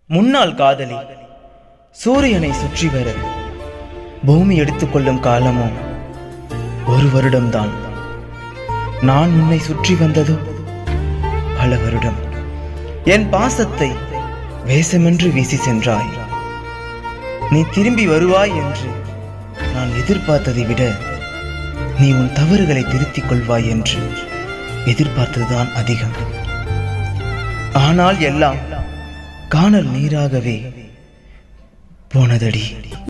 முன்னாள் காதலி சூரியனை சுற்றி வர பூமி எடுத்துக்கொள்ளும் காலமும் ஒரு வருடம்தான் நான் உன்னை சுற்றி வந்ததோ பல வருடம் என் பாசத்தை வேஷமென்று வீசி சென்றாய் நீ திரும்பி வருவாய் என்று நான் எதிர்பார்த்ததை விட நீ உன் தவறுகளை திருத்திக் கொள்வாய் என்று எதிர்பார்த்ததுதான் அதிகம் ஆனால் எல்லாம் காணல் நீராகவே போனதடி